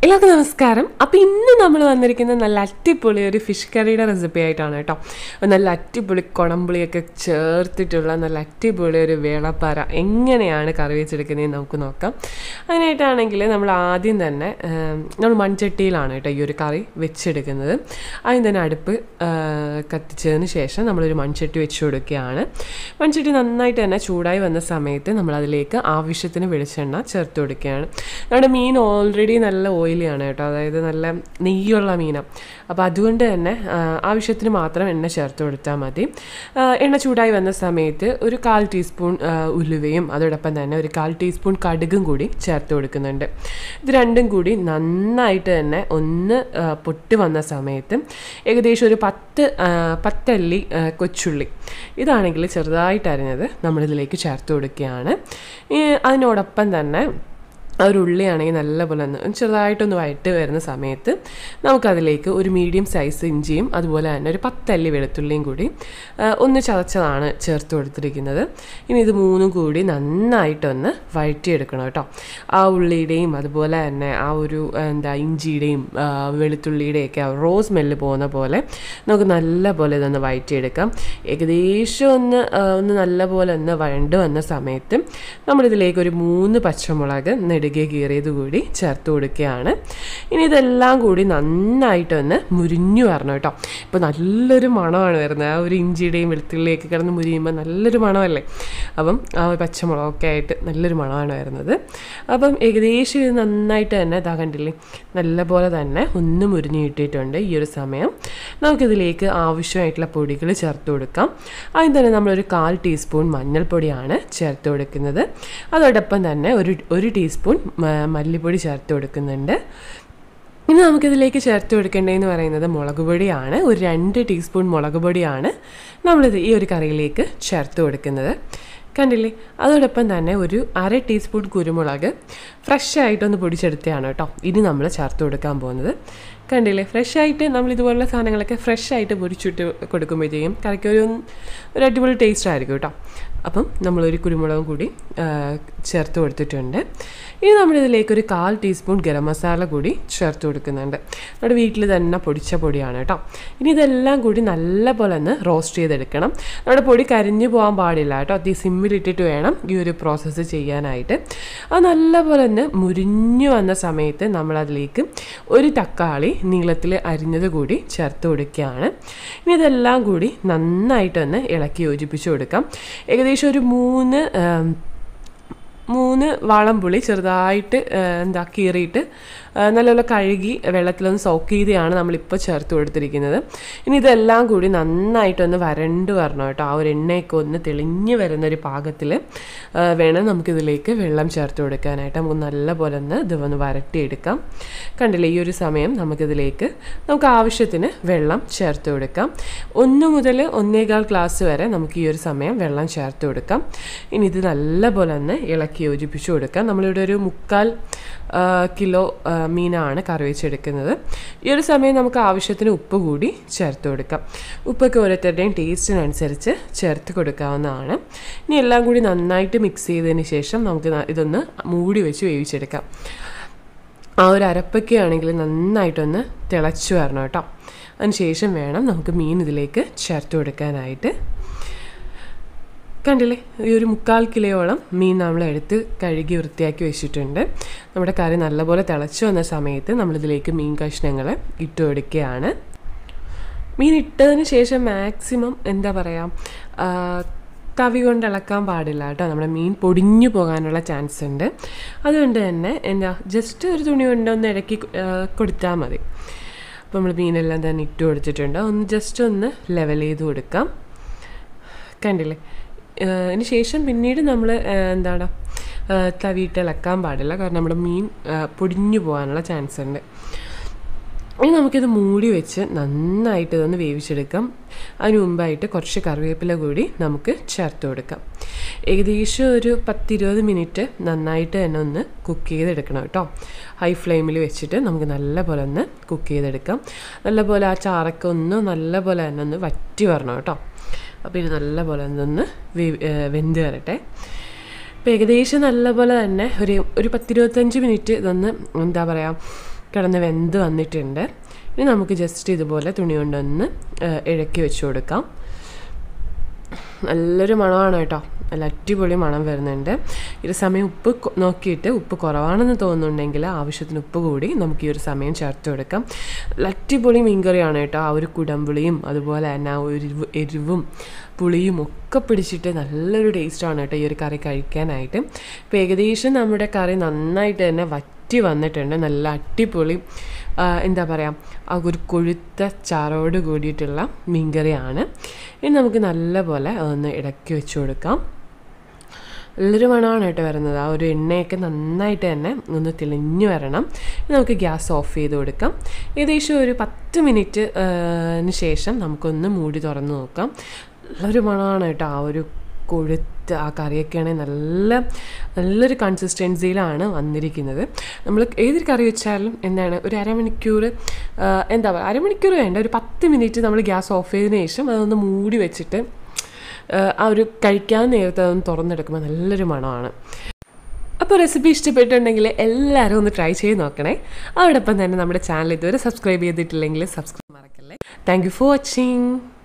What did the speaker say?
എല്ലാവർക്കും നമസ്കാരം അപ്പോൾ ഇന്ന് നമ്മൾ വന്നിരിക്കുന്നത് നല്ല അടിപൊളി ഒരു ഫിഷ് കറിയുടെ റെസിപ്പി ആയിട്ടാണ് കേട്ടോ നല്ല അടിപൊളി കുടംപുളിയൊക്കെ ചേർത്തിട്ടുള്ള നല്ല അടിപൊളി ഒരു വേളപ്പാര എങ്ങനെയാണ് കറി വെച്ചെടുക്കുന്നതെന്ന് നമുക്ക് നോക്കാം അതിനായിട്ടാണെങ്കിൽ നമ്മൾ ആദ്യം തന്നെ ഏം, നമ്മൾ മൺചട്ടിയിലാണ് കേട്ടോ ഈ ഒരു കറി വെച്ചെടുക്കുന്നത് ആദ്യം തന്നെ അടുപ്പ് ആ, കത്തിച്ചതിന് ശേഷം നമ്മളൊരു മൺചട്ടി വെച്ച് കൊടുക്കുകയാണ് മൺചട്ടി നന്നായിട്ട് തന്നെ ചൂടായി വന്ന സമയത്ത് നമ്മൾ അതിലേക്ക് ആവശ്യത്തിന് വെളിച്ചെണ്ണ ചേർത്ത് കൊടുക്കുകയാണ് നമ്മുടെ മീൻ ഓൾറെഡി നല്ല ഓയിലിയാണ് കേട്ടോ അതായത് നല്ല നെയ്യുള്ള മീനാണ് അപ്പോൾ അതുകൊണ്ട് തന്നെ ആ, ആവശ്യത്തിന് മാത്രം എണ്ണ ചേർത്ത് കൊടുത്താൽ മതി ആ, എണ്ണ ചൂടായി വന്ന സമയത്ത് ഒരു കാൽ ടീസ്പൂൺ ആ, ഉലുവയും അതോടൊപ്പം തന്നെ ഒരു കാൽ ടീസ്പൂൺ കടുകും കൂടി ചേർത്ത് കൊടുക്കുന്നുണ്ട് ഇത് രണ്ടും കൂടി നന്നായിട്ട് തന്നെ ഒന്ന് ആ, പൊട്ടി വന്ന സമയത്ത് ഏകദേശം ഒരു പത്ത് ആ, പത്തല്ലി ആ, കൊച്ചുള്ളി ഇതാണെങ്കിൽ ചെറുതായിട്ട് അരിഞ്ഞത് നമ്മളിതിലേക്ക് ചേർത്ത് കൊടുക്കുകയാണ് ഈ അതിനോടൊപ്പം തന്നെ ആ ഒരു ഉള്ളിയാണെങ്കിൽ നല്ലപോലെ ഒന്ന് ചെറുതായിട്ടൊന്ന് വഴറ്റ് വരുന്ന സമയത്ത് നമുക്കതിലേക്ക് ഒരു മീഡിയം സൈസ് ഇഞ്ചിയും അതുപോലെ തന്നെ ഒരു പത്തല്ലി വെളുത്തുള്ളിയും കൂടി ആ, ഒന്ന് ചതച്ചതാണ് ചേർത്ത് കൊടുത്തിരിക്കുന്നത് ഇനി ഇത് മൂന്നും കൂടി നന്നായിട്ടൊന്ന് വഴറ്റിയെടുക്കണം കേട്ടോ ആ ഉള്ളിയുടെയും അതുപോലെ തന്നെ ആ ഒരു ആ, എന്താ ഇഞ്ചിയുടെയും ആ, വെളുത്തുള്ളിയുടെയൊക്കെ ആ റോസ് സ്മെല്ല് പോകുന്ന പോലെ നമുക്ക് നല്ല പോലെ ഇതൊന്ന് വഴറ്റിയെടുക്കാം ഏകദേശം ഒന്ന് ആ, ഒന്ന് നല്ല പോലെ ഒന്ന് വഴണ്ട് വന്ന സമയത്ത് നമ്മളിതിലേക്ക് ഒരു മൂന്ന് പച്ചമുളക് നെടുകെ കീറിയത് കൂടി ചേർത്ത് കൊടുക്കുകയാണ് ഇനി ഇതെല്ലാം കൂടി നന്നായിട്ടൊന്ന് മുരിഞ്ഞു വരണം കേട്ടോ ഇപ്പോൾ നല്ലൊരു മണമാണ് വരുന്നത് ആ ഒരു ഇഞ്ചിയുടെയും വെളുത്തുള്ളിയൊക്കെ കിടന്ന് മുരിയുമ്പോൾ നല്ലൊരു മണമല്ലേ അപ്പം ആ ഒരു പച്ചമുളകൊക്കെ ആയിട്ട് നല്ലൊരു മണമാണ് വരുന്നത് അപ്പം ഏകദേശം ഇത് നന്നായിട്ട് തന്നെ ഇതാ കണ്ടില്ലേ നല്ല പോലെ തന്നെ ഒന്ന് മുരിഞ്ഞ് കിട്ടിയിട്ടുണ്ട് ഈ ഒരു സമയം നമുക്കിതിലേക്ക് ആവശ്യമായിട്ടുള്ള പൊടികൾ ചേർത്ത് കൊടുക്കാം ആദ്യം തന്നെ നമ്മളൊരു കാൽ ടീസ്പൂൺ മഞ്ഞൾപ്പൊടിയാണ് ചേർത്ത് കൊടുക്കുന്നത് അതോടൊപ്പം തന്നെ ഒരു ഒരു ടീസ്പൂൺ മ- മല്ലിപ്പൊടി ചേർത്ത് കൊടുക്കുന്നുണ്ട് ഇനി നമുക്കിതിലേക്ക് ചേർത്ത് കൊടുക്കേണ്ടതെന്ന് പറയുന്നത് മുളക് പൊടിയാണ് ഒരു രണ്ട് ടീസ്പൂൺ മുളക് പൊടിയാണ് നമ്മളിത് ഈ ഒരു കറിയിലേക്ക് ചേർത്ത് കൊടുക്കുന്നത് കണ്ടില്ലേ അതോടൊപ്പം തന്നെ ഒരു അര ടീസ്പൂൺ കുരുമുളക് ഫ്രഷ് ആയിട്ടൊന്ന് പൊടിച്ചെടുത്തതാണ് കേട്ടോ ഇനി നമ്മൾ ചേർത്ത് കൊടുക്കാൻ പോകുന്നത് കണ്ടില്ലേ ഫ്രഷ് ആയിട്ട് നമ്മൾ ഇതുപോലുള്ള സാധനങ്ങളൊക്കെ ഫ്രഷ് ആയിട്ട് പൊടിച്ചിട്ട് കൊടുക്കുമ്പോഴത്തേക്കും കറിക്ക് ഒരു ഒരു അടിപൊളി ടേസ്റ്റ് ആയിരിക്കും കേട്ടോ അപ്പം നമ്മളൊരു കുരുമുളകും കൂടി ആ, ചേർത്ത് കൊടുത്തിട്ടുണ്ട് ഇനി നമ്മളിതിലേക്ക് ഒരു കാൽ ടീസ്പൂൺ ഗരം മസാല കൂടി ചേർത്ത് കൊടുക്കുന്നുണ്ട് നമ്മുടെ വീട്ടിൽ തന്നെ പൊടിച്ച പൊടിയാണ് കേട്ടോ ഇനി ഇതെല്ലാം കൂടി നല്ല പോലെ ഒന്ന് റോസ്റ്റ് ചെയ്തെടുക്കണം നമ്മുടെ പൊടി കരിഞ്ഞു പോകാൻ പാടില്ല കേട്ടോ അതി സിമ്മിലിട്ടിട്ട് വേണം ഈ ഒരു പ്രോസസ്സ് ചെയ്യാനായിട്ട് അത് നല്ല പോലെ ഒന്ന് മുരിഞ്ഞു വന്ന സമയത്ത് നമ്മളതിലേക്ക് ഒരു തക്കാളി നീളത്തിൽ അരിഞ്ഞത് കൂടി ചേർത്ത് കൊടുക്കുകയാണ് ഇനി ഇതെല്ലാം കൂടി നന്നായിട്ടൊന്ന് ഇളക്കി യോജിപ്പിച്ച് കൊടുക്കാം ഏകദേശം ഒരു മൂന്ന് ആം, മൂന്ന് വാളംപുളി ചെറുതായിട്ട് ആ, എന്താ കീറിയിട്ട് ആ, നല്ലപോലെ കഴുകി വെള്ളത്തിലൊന്ന് സോക്ക് ചെയ്തെയാണ് നമ്മളിപ്പോൾ ചേർത്ത് കൊടുത്തിരിക്കുന്നത് ഇനി ഇതെല്ലാം കൂടി നന്നായിട്ടൊന്ന് വരണ്ട് വരണം കേട്ടോ ആ ഒരു എണ്ണയൊക്കെ ഒന്ന് തെളിഞ്ഞ് വരുന്ന ഒരു പാകത്തിൽ ആ, വേണം നമുക്കിതിലേക്ക് വെള്ളം ചേർത്ത് കൊടുക്കാനായിട്ട് നമുക്ക് നല്ല പോലെ ഒന്ന് ഇത് ഒന്ന് വരട്ടിയെടുക്കാം കണ്ടില്ലേ ഈ ഒരു സമയം നമുക്കിതിലേക്ക് നമുക്ക് ആവശ്യത്തിന് വെള്ളം ചേർത്ത് കൊടുക്കാം ഒന്ന് മുതൽ ഒന്നേകാൽ ഗ്ലാസ് വരെ നമുക്ക് ഈ ഒരു സമയം വെള്ളം ചേർത്ത് കൊടുക്കാം ഇനി ഇത് നല്ല പോലെ ഒന്ന് ഇളക്കി യോജിപ്പിച്ച് കൊടുക്കാം നമ്മളിവിടെ ഒരു മുക്കാൽ ആ, കിലോ ആ, മീനാണ് കറി വെച്ചെടുക്കുന്നത് ഈ ഒരു സമയം നമുക്ക് ആവശ്യത്തിന് ഉപ്പ് കൂടി ചേർത്ത് കൊടുക്കാം ഉപ്പൊക്കെ ഓരോരുത്തരുടെയും ടേസ്റ്റിനനുസരിച്ച് ചേർത്ത് കൊടുക്കാവുന്നതാണ് ഇനി എല്ലാം കൂടി നന്നായിട്ട് മിക്സ് ചെയ്തതിന് ശേഷം നമുക്ക് ന- ഇതൊന്ന് മൂടി വെച്ച് വേവിച്ചെടുക്കാം ആ ഒരു അരപ്പൊക്കെ ആണെങ്കിൽ നന്നായിട്ടൊന്ന് തിളച്ചു വരണം കേട്ടോ അതിനുശേഷം വേണം നമുക്ക് മീൻ ഇതിലേക്ക് ചേർത്ത് കൊടുക്കാനായിട്ട് കണ്ടില്ലേ ഈ ഒരു മുക്കാൽ കിലോയോളം മീൻ നമ്മൾ എടുത്ത് കഴുകി വൃത്തിയാക്കി വെച്ചിട്ടുണ്ട് നമ്മുടെ കറി നല്ലപോലെ തിളച്ചു വന്ന സമയത്ത് നമ്മളിതിലേക്ക് മീൻ കഷ്ണങ്ങൾ ഇട്ട് കൊടുക്കുകയാണ് മീൻ ഇട്ടതിന് ശേഷം മാക്സിമം എന്താ പറയുക തവി കൊണ്ട് ഇളക്കാൻ പാടില്ല കേട്ടോ നമ്മുടെ മീൻ പൊടിഞ്ഞു പോകാനുള്ള ചാൻസ് ഉണ്ട് അതുകൊണ്ട് തന്നെ എന്താ ജസ്റ്റ് ഒരു തുണി കൊണ്ട് ഒന്ന് ഇടയ്ക്ക് കൊടുത്താൽ മതി അപ്പോൾ നമ്മൾ മീനെല്ലാം തന്നെ ഇട്ട് കൊടുത്തിട്ടുണ്ട് ഒന്ന് ജസ്റ്റ് ഒന്ന് ലെവൽ ചെയ്ത് കൊടുക്കാം കണ്ടില്ലേ ഏഹ് അതിന് ശേഷം പിന്നീട് നമ്മൾ എന്താണ് ഏഹ് തവിയിട്ട് ഇളക്കാൻ പാടില്ല കാരണം നമ്മുടെ മീൻ ഏഹ് പൊടിഞ്ഞു പോകാനുള്ള ചാൻസ് ഉണ്ട് ഇനി നമുക്കിത് മൂടി വെച്ച് നന്നായിട്ട് ഇതൊന്ന് വേവിച്ചെടുക്കാം അതിന് മുമ്പായിട്ട് കുറച്ച് കറിവേപ്പില കൂടി നമുക്ക് ചേർത്ത് കൊടുക്കാം ഏകദേശം ഒരു പത്തിരുപത് മിനിറ്റ് നന്നായിട്ട് തന്നെ ഒന്ന് കുക്ക് ചെയ്തെടുക്കണം കേട്ടോ ഹൈ ഫ്ലെയിമിൽ വെച്ചിട്ട് നമുക്ക് നല്ല പോലെ ഒന്ന് കുക്ക് ചെയ്തെടുക്കാം നല്ല പോലെ ആ ചാറൊക്കെ ഒന്ന് നല്ല പോലെ തന്നെ ഒന്ന് വറ്റി വരണം കേട്ടോ അപ്പോൾ ഇത് നല്ല പോലെ ഒന്ന് വേ- ഏഹ് വെന്ത് വരട്ടെ ഇപ്പോൾ ഏകദേശം നല്ല പോലെ തന്നെ ഒരു ഒരു പത്തിരുപത്തഞ്ച് മിനിറ്റ് ഇതൊന്ന് എന്താ പറയുക കിടന്ന് വെന്ത് വന്നിട്ടുണ്ട് ഇനി നമുക്ക് ജസ്റ്റ് ഇതുപോലെ തുണി കൊണ്ടൊന്ന് ഏഹ്, ഇഴക്കി വെച്ച് കൊടുക്കാം നല്ലൊരു മണമാണ് കേട്ടോ നല്ല അടിപൊളി മണം വരുന്നുണ്ട് ഈ ഒരു സമയം ഉപ്പ് കൊ- നോക്കിയിട്ട് ഉപ്പ് കുറവാണെന്ന് തോന്നുന്നുണ്ടെങ്കിൽ ആവശ്യത്തിന് ഉപ്പ് കൂടി നമുക്ക് ഈ ഒരു സമയം ചേർത്ത് കൊടുക്കാം നല്ല അടിപൊളി മീൻകറിയാണ് കേട്ടോ ആ ഒരു കുടംപുളിയും അതുപോലെ തന്നെ ആ ഒരു എരിവ് എരിവും പുളിയും ഒക്കെ പിടിച്ചിട്ട് നല്ലൊരു ടേസ്റ്റാണ് കേട്ടോ ഈ ഒരു കറി കഴിക്കാനായിട്ട് ഇപ്പോൾ ഏകദേശം നമ്മുടെ കറി നന്നായിട്ട് തന്നെ വറ്റി വന്നിട്ടുണ്ട് നല്ല അടിപൊളി ആ, എന്താ പറയുക ആ ഒരു കൊഴുത്ത ചാറോട് കൂടിയിട്ടുള്ള മീൻകറിയാണ് ഇനി നമുക്ക് നല്ലപോലെ ഒന്ന് ഇടയ്ക്ക് വെച്ച് കൊടുക്കാം നല്ലൊരു മണമാണ് കേട്ടോ വരുന്നത് ആ ഒരു എണ്ണയൊക്കെ നന്നായിട്ട് തന്നെ ഒന്ന് തെളിഞ്ഞു വരണം ഇനി നമുക്ക് ഗ്യാസ് ഓഫ് ചെയ്ത് കൊടുക്കാം ഏകദേശം ഒരു പത്ത് മിനിറ്റ് ന് ശേഷം നമുക്കൊന്ന് മൂടി തുറന്ന് നോക്കാം നല്ലൊരു മണമാണ് കേട്ടോ ആ ഒരു കൊഴുത്ത് ആ കറിയൊക്കെയാണെങ്കിൽ നല്ല നല്ലൊരു കൺസിസ്റ്റൻസിയിലാണ് വന്നിരിക്കുന്നത് നമ്മൾ ഏതൊരു കറി വെച്ചാലും എന്താണ് ഒരു അരമണിക്കൂർ ആ, എന്താ പറയുക അരമണിക്കൂർ വേണ്ട ഒരു പത്ത് മിനിറ്റ് നമ്മൾ ഗ്യാസ് ഓഫ് ചെയ്തതിന് ശേഷം അതൊന്ന് മൂടി വെച്ചിട്ട് ആ, ആ ഒരു കഴിക്കാൻ നേരത്തെ അതൊന്ന് തുറന്നെടുക്കുമ്പോൾ നല്ലൊരു മണമാണ് അപ്പോൾ റെസിപ്പി ഇഷ്ടപ്പെട്ടിട്ടുണ്ടെങ്കിൽ എല്ലാവരും ഒന്ന് ട്രൈ ചെയ്ത് നോക്കണേ അതോടൊപ്പം തന്നെ നമ്മുടെ ചാനൽ ഇതുവരെ സബ്സ്ക്രൈബ് ചെയ്തിട്ടില്ലെങ്കിൽ സബ്സ്ക്രൈബ് മറക്കല്ലേ താങ്ക് യു ഫോർ വാച്ചിങ്